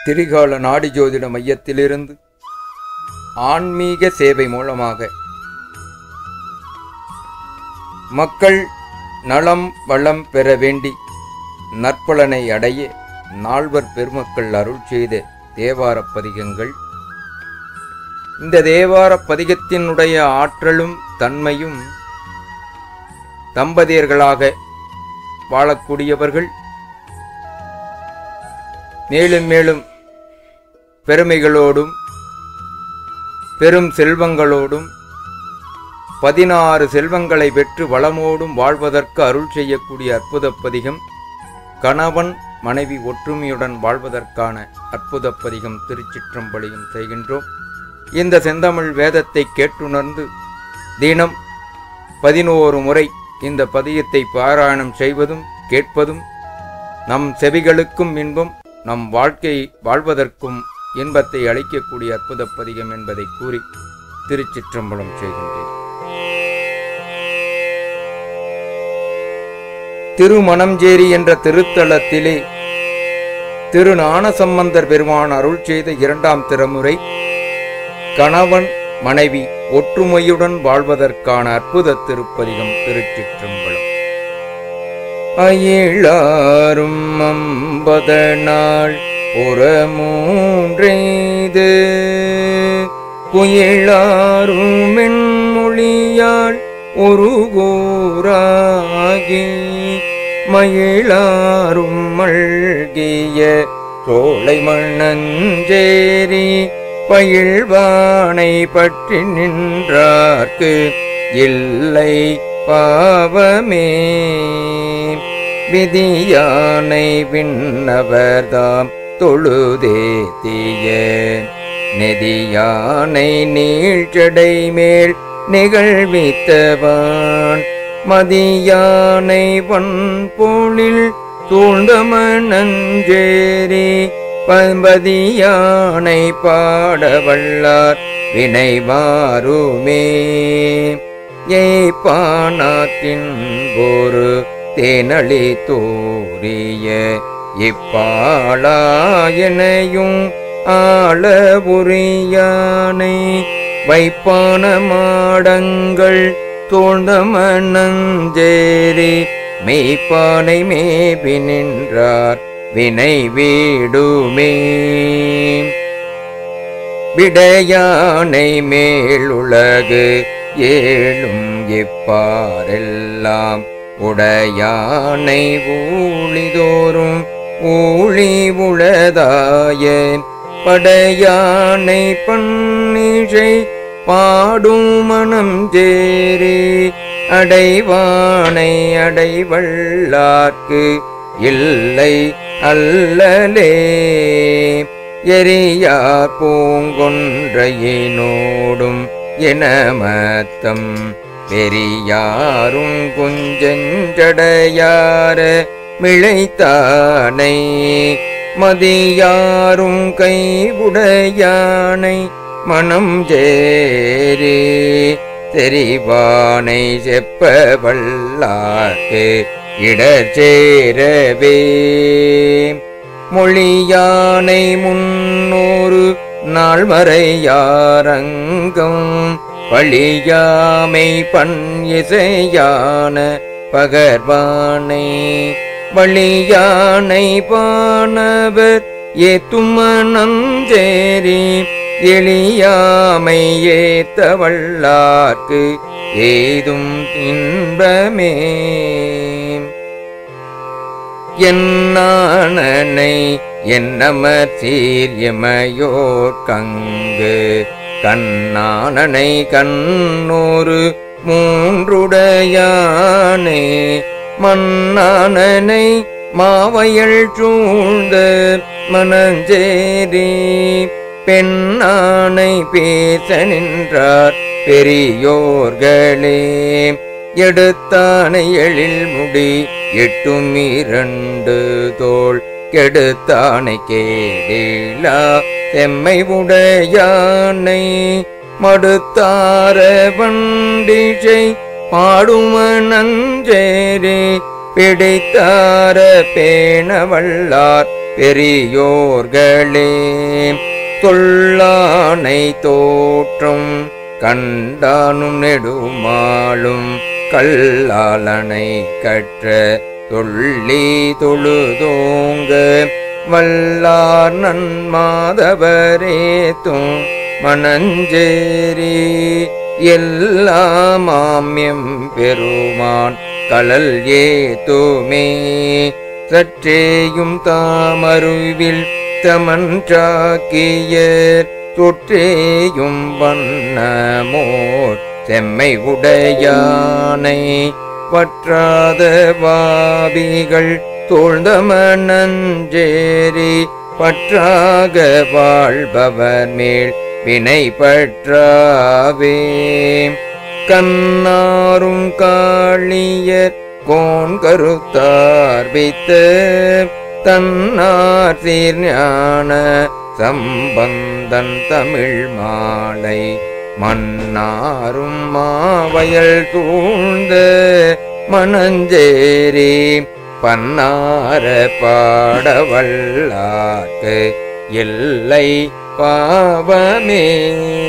திரிகால நாடி ஜோதிட மையத்திலிருந்து ஆன்மீக சேவை மூலமாக மக்கள் நலம் வளம் பெற வேண்டி நற்பலனை அடைய நால்வர் பெருமக்கள் அருள் செய்த தேவாரப் பதிகங்கள் இந்த தேவாரப் பதிகத்தினுடைய ஆற்றலும் தன்மையும் தம்பதியர்களாக வாழக்கூடியவர்கள் மேலும் மேலும் பெருமைகளோடும் பெரும் செல்வங்களோடும் பதினாறு செல்வங்களை பெற்று வளமோடும் வாழ்வதற்கு அருள் செய்யக்கூடிய அற்புத பதிகம் கணவன் மனைவி ஒற்றுமையுடன் வாழ்வதற்கான அற்புத பதிகம் திருச்சிற்றம்பலியும் செய்கின்றோம் இந்த செந்தமிழ் வேதத்தை கேட்டுணர்ந்து தினம் பதினோரு முறை இந்த பதியத்தை பாராயணம் செய்வதும் கேட்பதும் நம் செவிகளுக்கும் இன்பம் நம் வாழ்க்கை வாழ்வதற்கும் இன்பத்தை அளிக்கக்கூடிய அற்புத பதிகம் என்பதை கூறி திருச்சிற்றம்பலம் செய்கின்றேன் திருமணஞ்சேரி என்ற திருத்தலத்திலே திரு ஞானசம்பந்தர் பெருமான் அருள் செய்த இரண்டாம் திருமுறை கணவன் மனைவி ஒற்றுமையுடன் வாழ்வதற்கான அற்புத திருப்பதிகம் திருச்சிற்றம்பலம் அயிலாரும் அம்பத நாள் புறமூன்றெய்து குயிலாரும் மென்மொழியாள் ஒரு கூறாகி மயிலாரும் மல்கிய சோலை மண்ணஞ்சேரி பயில்வானை பற்றி நின்றார்க்கு இல்லை பாவமே விதியானை விண்ணவர்தாம் தொழுதேத்திய நெதியானை நீழ்ச்சடை மேல் நிகழ்வித்தவான் மதியானை வன்பொழில் சூழ்ந்தமணஞ்சேரி பம்பதியானை பாடவல்லார் வினை மாறுமே ஏப்பானாத்தின் ஒரு தேனளி தோறிய இப்பாளாயனையும் ஆளபுரியானை வைப்பான மாடங்கள் தோழ்ந்த மண்ணஞ்சேரி மெய்ப்பானை மேபி நின்றார் வினை வீடுமே விடையானை மேலுலகு ஏழும் இப்பாரெல்லாம் உடையானை ஊழிதோறும் ஊழி உளதாய படையானை பன்னிழை பாடும் மனம் சேரி அடைவானை அடைவள்ளார்க்கு இல்லை அல்லலே எரியார் பூங்கொன்றையினோடும் எனமத்தம் பெரியாரும் குஞ்சஞ்சடையார மிளைத்தானை மதியாரும் கைவுடையானை மனம் சேரி தெரிவானை செப்ப வல்லார்க்கு இடச்சேரவே மொழியானை முன்னூறு நாள் மறையாரங்கம் பழியாமை பண் இசையான பகர்வானை வழியானை பானவர் ஏத்துமணஞ்சேரி எளியாமை ஏத்தவள்ளார்க்கு ஏதும் இன்பமே என்னானனை என்னமர் சீரியமையோர் கங்கு கண்ணானனை கண்ணூறு மூன்றுடையானே மன்னானனை மாவையள் சூழ்ந்த மனஞ்சேரி பெண்ணானை பேச நின்றார் பெரியோர்களே எடுத்தானை எழில் முடி எட்டும் இரண்டு தோள் கெடுத்தானை கேடிலா செம்மை உடையானை மடுத்தார வண்டிசை பாடுமணஞ்சேரி பிடித்தார பேணவல்லார் பெரியோர்களே சொல்லானை தோற்றும் கண்டானும் நெடுமாளும் கல்லாலனை கற்ற தொள்ளி தொழுதோங்க வல்லார் நன்மாதவரேத்தும் மணஞ்சேரி எல்லாமாம்யம் பெருமான் கலல் ஏத்துமே சற்றேயும் தாமருவில் தமன்றாக்கியர் தொற்றேயும் வண்ணமோர் செம்மை உடையானை பற்றாத பாவிகள் தோழ்ந்தமனஞ்சேரி பற்றாக வாழ்பவர் மேல் வினை பற்றாவே கண்ணாரும் காளியர் கோன் கருத்தார் வைத்த தன்னார் சீர்ஞான சம்பந்தன் தமிழ் மாலை மன்னாரும் மாவயல் சூழ்ந்த மணஞ்சேரி பன்னார பாடவல்லார்க்கு எல்லை பாவமே